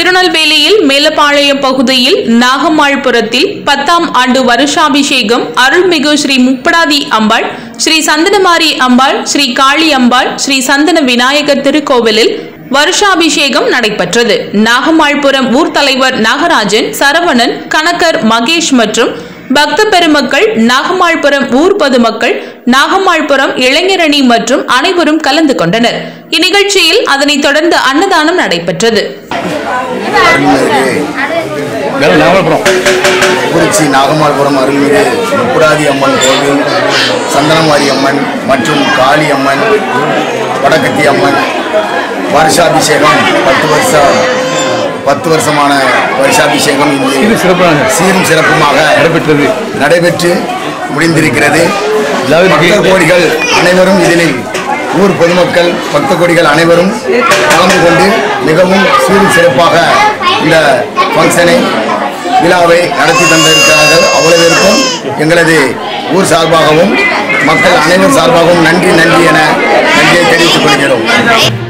திருநெல்வேலியில் மேலப்பாளையம் பகுதியில் நாகம்மாள்புரத்தில் பத்தாம் ஆண்டு வருஷாபிஷேகம் அருள்மிகு ஸ்ரீ முப்படாதி அம்பாள் ஸ்ரீ சந்தனமாரி அம்பாள் ஸ்ரீ காளி அம்பாள் ஸ்ரீ சந்தன விநாயகர் திருக்கோவிலில் வருஷாபிஷேகம் நடைபெற்றது நாகம்மாள்புரம் ஊர் தலைவர் நாகராஜன் சரவணன் கணக்கர் மகேஷ் மற்றும் பக்த பெருமக்கள் நாகம்மாள்புரம் ஊர் பொதுமக்கள் நாகம்மாள்புரம் இளைஞரணி மற்றும் அனைவரும் கலந்து கொண்டனர் இந்நிகழ்ச்சியில் அதனைத் தொடர்ந்து அன்னதானம் நடைபெற்றது வேற நாகபுரம் குறிச்சி நாகமால்புரம் அருள்மிகு முப்புடாதி அம்மன் கோவில் சந்தனமாரி அம்மன் மற்றும் காளி அம்மன் வடக்கத்தி அம்மன் வருஷாபிஷேகம் பத்து வருஷம் பத்து வருஷமான வருஷாபிஷேகம் இது இங்கு சிறப்பான சீரும் சிறப்புமாக நடைபெற்றது நடைபெற்று முடிந்திருக்கிறது அதாவது பக்த கோடிகள் அனைவரும் இதில் ஊர் பொதுமக்கள் பக்த கோடிகள் அனைவரும் கலந்து கொண்டு மிகவும் சீரும் சிறப்பாக இந்த ஃபங்க்ஷனை விழாவை நடத்தி தந்திருக்கிறார்கள் அவ்வளவிற்கும் எங்களது ஊர் சார்பாகவும் மக்கள் அனைவர் சார்பாகவும் நன்றி நன்றி என நன்றியை தெரிவித்துக் கொள்கிறோம்